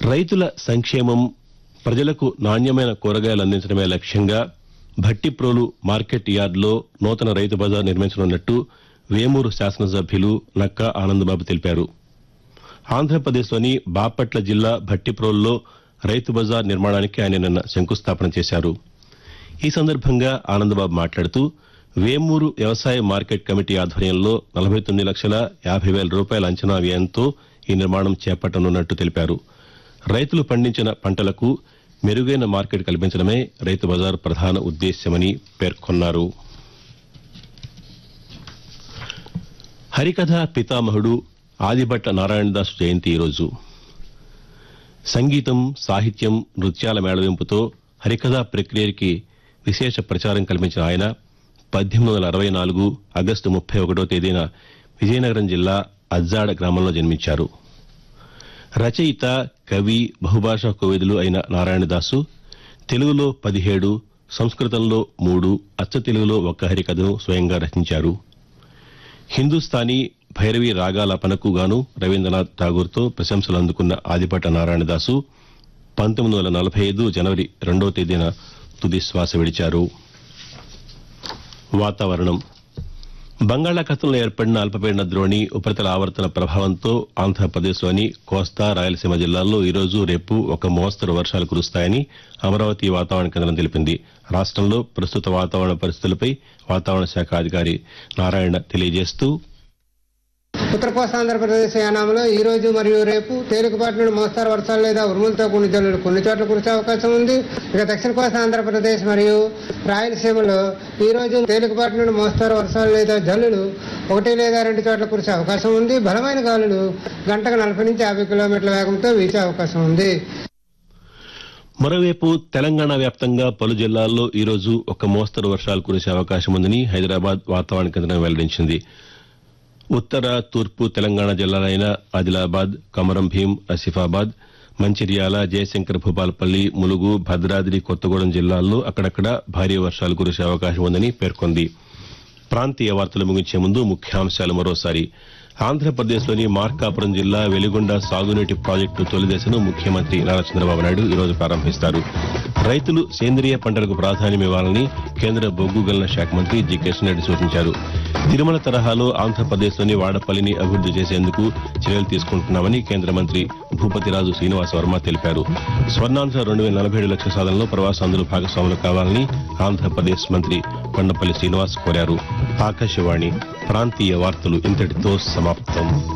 రైతుల సంక్షేమం ప్రజలకు నాణ్యమైన కూరగాయలు అందించడమే లక్ష్యంగా భట్టిప్రోలు మార్కెట్ యార్డులో నూతన రైతు బజార్ నిర్మించనున్నట్టు వేమూరు శాసనసభ్యులు నక్కా ఆనందబాబు తెలిపారు ఆంధ్రప్రదేశ్లోని బాపట్ల జిల్లా భట్టిప్రోలులో రైతు బజార్ నిర్మాణానికి ఆయన నిన్న శంకుస్థాపన చేశారు ఈ సందర్భంగా ఆనందబాబు మాట్లాడుతూ వేమూరు వ్యవసాయ మార్కెట్ కమిటీ ఆధ్వర్యంలో నలభై తొమ్మిది లక్షల యాభై వేల రూపాయల అంచనా వ్యయంతో ఈ నిర్మాణం చేపట్టనున్నట్టు తెలిపారు రైతులు పండించిన పంటలకు మెరుగైన మార్కెట్ కల్పించడమే రైతు బజార్ ప్రధాన ఉద్దేశ్యమని పేర్కొన్నారు హరికథ పితామహుడు ఆదిభట్ల నారాయణదాస్ జయంతి ఈరోజు సంగీతం సాహిత్యం నృత్యాల మేళవింపుతో హరికథా ప్రక్రియకి విశేష ప్రచారం కల్పించిన ఆయన పద్దెనిమిది వందల అరవై నాలుగు ఆగస్టు ముప్పై ఒకటో తేదీన విజయనగరం జిల్లా అజ్జాడ గ్రామంలో జన్మించారు రచయిత కవి బహుభాషా కోవిదులు అయిన నారాయణదాసు తెలుగులో పదిహేడు సంస్కృతంలో మూడు అచ్చ తెలుగులో ఒక్క హరికథను స్వయంగా రచించారు హిందుస్థానీ భైరవి రాగాలపనకు గాను రవీంద్రనాథ్ ఠాగూర్తో ప్రశంసలు అందుకున్న ఆదిపట్ట నారాయణదాసు పంతొమ్మిది వందల నలభై ఐదు జనవరి రెండవ తేదీన తుది శ్వాస విడిచారు వాతావరణం బంగాళాఖాతంలో ఏర్పడిన అల్పపీడన ద్రోణి ఉపరితల ఆవర్తన ప్రభావంతో ఆంధ్రప్రదేశ్లోని కోస్తా రాయలసీమ జిల్లాల్లో ఈరోజు రేపు ఒక మోస్తరు వర్షాలు కురుస్తాయని అమరావతి వాతావరణ కేంద్రం తెలిపింది రాష్ట్రంలో ప్రస్తుత వాతావరణ పరిస్థితులపై వాతావరణ శాఖ అధికారి నారాయణ తెలియజేస్తూ ఉత్తర కోస్తా ఆంధ్రప్రదేశ్ యానాంలో ఈ రోజు మరియు రేపు తేలికపాటి నుండి మోస్తారు వర్షాలు లేదా ఉరుములతో కూడిన జల్లులు కొన్ని చోట్ల కురిసే అవకాశం ఉంది ఇక దక్షిణ కోస్తా ఆంధ్రప్రదేశ్ మరియు రాయలసీమలో ఈ రోజు తేలికపాటి నుండి మోస్తారు వర్షాలు లేదా జల్లులు ఒకటి లేదా రెండు చోట్ల కురిసే అవకాశం ఉంది బలమైన గాలులు గంటకు నలభై నుంచి యాభై కిలోమీటర్ల వేగంతో వీచే అవకాశం ఉంది మరోవైపు తెలంగాణ వ్యాప్తంగా పలు జిల్లాల్లో ఈరోజు ఒక మోస్తరు వర్షాలు కురిసే అవకాశం ఉందని హైదరాబాద్ వాతావరణ కేంద్రం వెల్లడించింది ఉత్తర తూర్పు తెలంగాణ జిల్లాలైన ఆదిలాబాద్ కమరం భీం ఆసిఫాబాద్ మంచిర్యాల జయశంకర్ భూపాలపల్లి ములుగు భద్రాద్రి కొత్తగూడెం జిల్లాల్లో అక్కడక్కడ భారీ వర్షాలు కురిసే అవకాశం ఉందని పేర్కొంది ప్రాంతీయ వార్తలు ముగించే ముందు ముఖ్యాంశాలు మరోసారి ఆంధ్రప్రదేశ్లోని మార్కాపురం జిల్లా వెలిగొండ సాగునీటి ప్రాజెక్టు తొలి దశను ముఖ్యమంత్రి నారా చంద్రబాబు నాయుడు ఈరోజు ప్రారంభిస్తారు రైతులు సేంద్రియ పంటలకు ప్రాధాన్యం ఇవ్వాలని కేంద్ర బొగ్గు గనుల శాఖ మంత్రి జి కిషన్ రెడ్డి సూచించారు తిరుమల తరహాలో ఆంధ్రప్రదేశ్లోని వాడపల్లిని అభివృద్ది చేసేందుకు చర్యలు తీసుకుంటున్నామని కేంద్ర మంత్రి భూపతిరాజు శ్రీనివాస వర్మ తెలిపారు స్వర్ణాంధ్ర రెండు వేల నలభై ఏడు లక్షల సాధనలో ప్రవాసాంధ్రులు భాగస్వాములు కావాలని ఆంధ్రప్రదేశ్ మంత్రి కొండపల్లి శ్రీనివాస్ కోరారు ఆకాశవాణి ప్రాంతీయ వార్తలు ఇంతటితో సమాప్తం